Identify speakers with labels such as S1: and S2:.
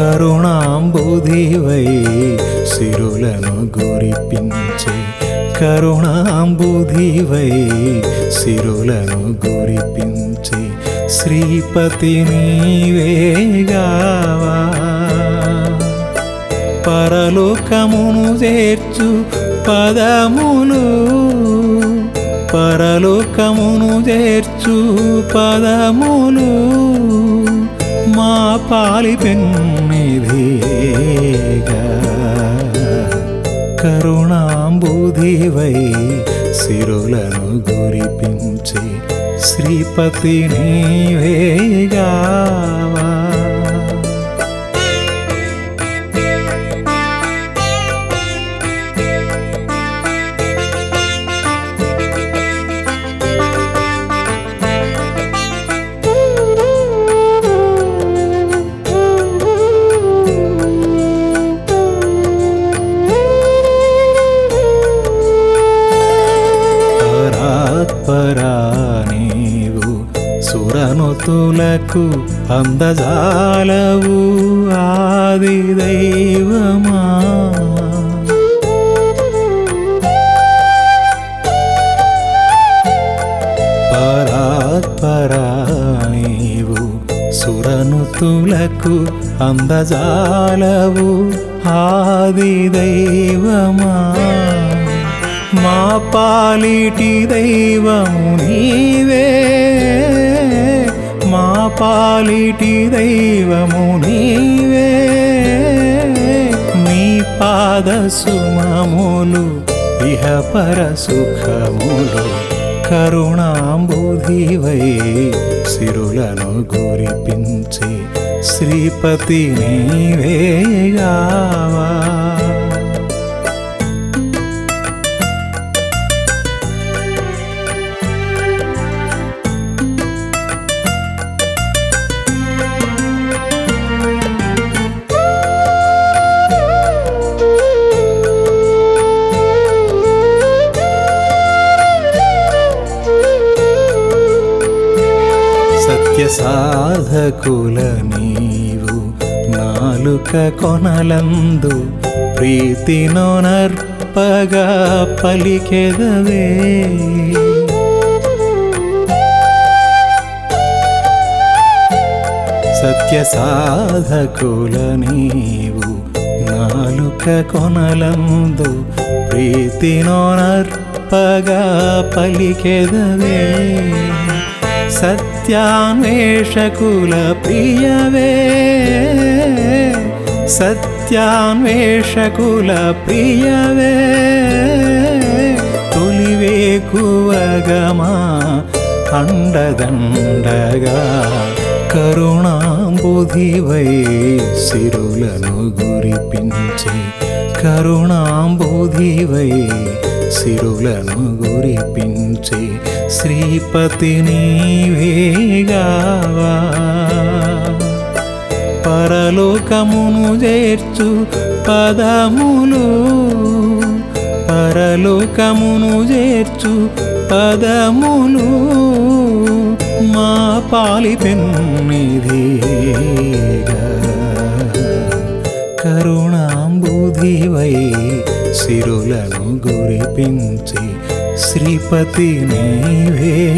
S1: కరుణాంబుధివై సిరులను గురిపించే కరుణాంబుధివై సిరులను గురిపించే శ్రీపతి నీవేగావా పరలోకమును చేర్చు పదములు పరలోకమును చేర్చు పదములు మా పాలి పెన్నిధిగా కరుణాంబుధివై సిరులను గురిపించే శ్రీపతి నీవేగావా పరాత్పరా నీవు సురనుతులకు అందజాలవు ఆది దైవమా పరాత్పరా నీవు సురనుతులకు అందజాలవు ఆది దైవమా మా పాలిటి దైవము నీవే మా పాలిటి దైవము నీవే నీ పాద సుమములు ఇహ పర సుఖములు కరుణాంబుధివై సిరులను గురిపించి శ్రీపతి నీవేగావా సత్య సాధకుల నీవు నాలుక కొనలందు ప్రీతినో నర్పగా పలికెదవే సత్య సాధకుల నీవు నాలుక కొనలందు ప్రీతినో నర్పగా పలికెదవే సత్యాన్వేషకుల ప్రియవే సత్యాన్వేషకుల ప్రియవే తొలివేకువగమా అండదండగా కరుణాంబుధివై సిరులను గురిపించి కరుణాంబుధివై సిరులను గురిపించి శ్రీపతి నీవేగావా పరలోకమును చేర్చు పదములు పరలోకమును చేర్చు పదములు మా పాలి పెన్నిధిగా కరుణాంబుధివై సిరులను గురిపించి శ్రీపతి నీవే